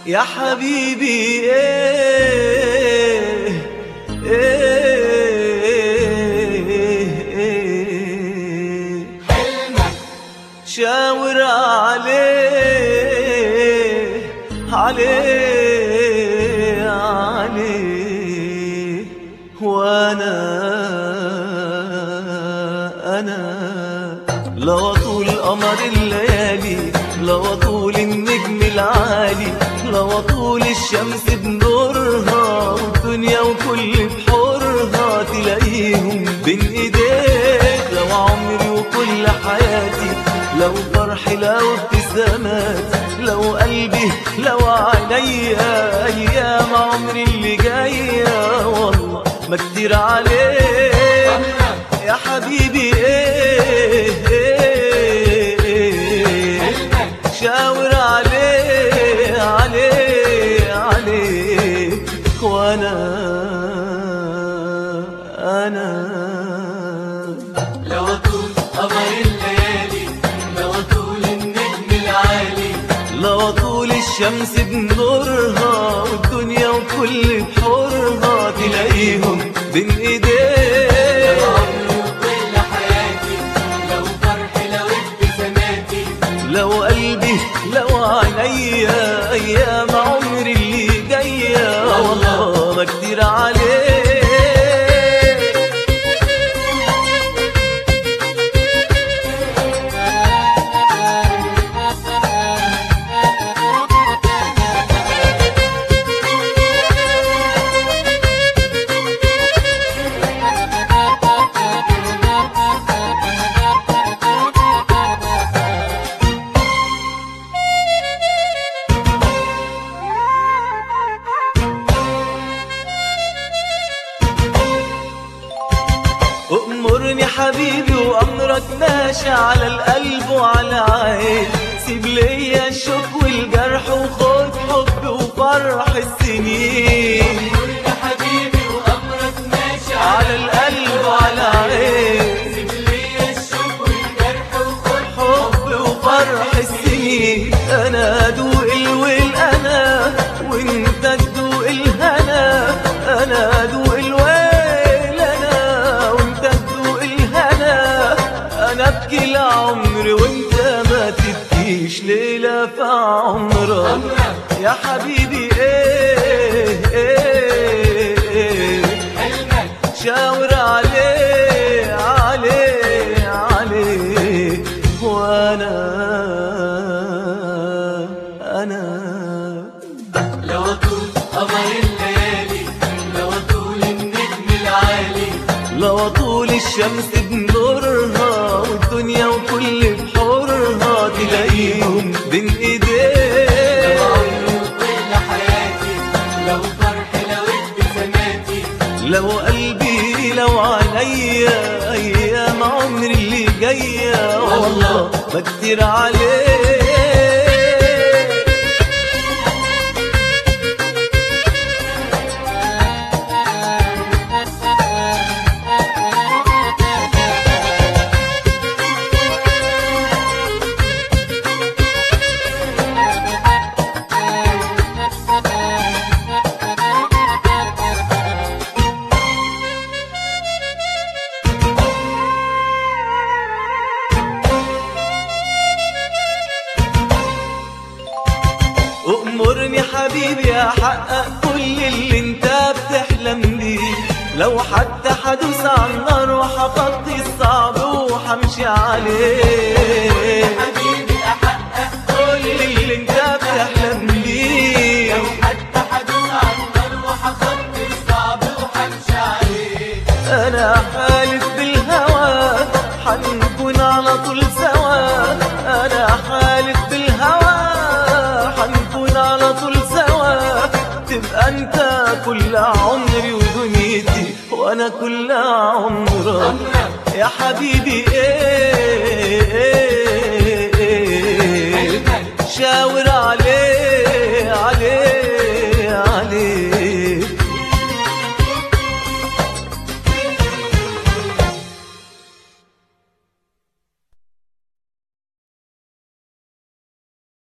يا حبيبي ايه ايه ايه شاور عليه عليه عليه وانا انا لو طول قمر الليالي لو طول النجم العالي لو طول الشمس بنورها والدنيا وكل بحورها تلاقيهم بين ايديك لو عمري وكل حياتي لو فرحي لو ابتسامات لو قلبي لو عينيا ايام عمري اللي جايه والله ما كتير عليك يا حبيبي ايه, إيه, إيه شاور عليه عليه عليه وانا انا لو طول قمر الليالي لو طول النجم العالي لو طول الشمس بنورها والدنيا وكل بحورها تلاقيهم بين ايديك عمري وكل حياتي لو فرحي لو ابتساماتي لو قلبي لو عينيا ايام عمري اللي جايه والله ما كتير عليك أمرني حبيبي وأمرك ماشي على القلب وعلى عين سيب ليا الشوق والجرح وخد حب وفرح السنين يا حبيبي وامرك ماشي على القلب وعلى عين سيب لي الشوق والجرح وخد حب وفرح السنين أنا أدوق الويل أنا وأنت تدوق الهنا أنا أدوق الويل أنا وأنت تدوق الهنا أنا أبكي العمر وأنت ما تبكيش ليلة في عمرك يا حبيبي إيه إيه إيه حلمك شاور عليه عليه عليه وانا انا لو طول قمر الليالي لو طول النجم العالي لو طول الشمس بنورها والدنيا وكل بحورها تلاقيهم بين ايديك عمري وكل حياتي لو فرحي لو ابتساماتي لو قلبي لو عينيا ايام عمري اللي جايه والله ما كتير عليك أمرني حبيبي أحقق كل اللي انت بتحلم بيه لو حتى حدوس على النار وحفظت الصعب وحمشي عليه حبيبي احقق كل اللي انت بتحلم بيه حتى حدوث عن النار وحفظت الصعب وحمشي عليه أنا حالف بالهوى حنكون على طول سوا أنا حالف بالهوى حنكون على طول سوا تبقى أنت كل عمري ودنيتي وأنا كل عمرك يا حبيبي إيه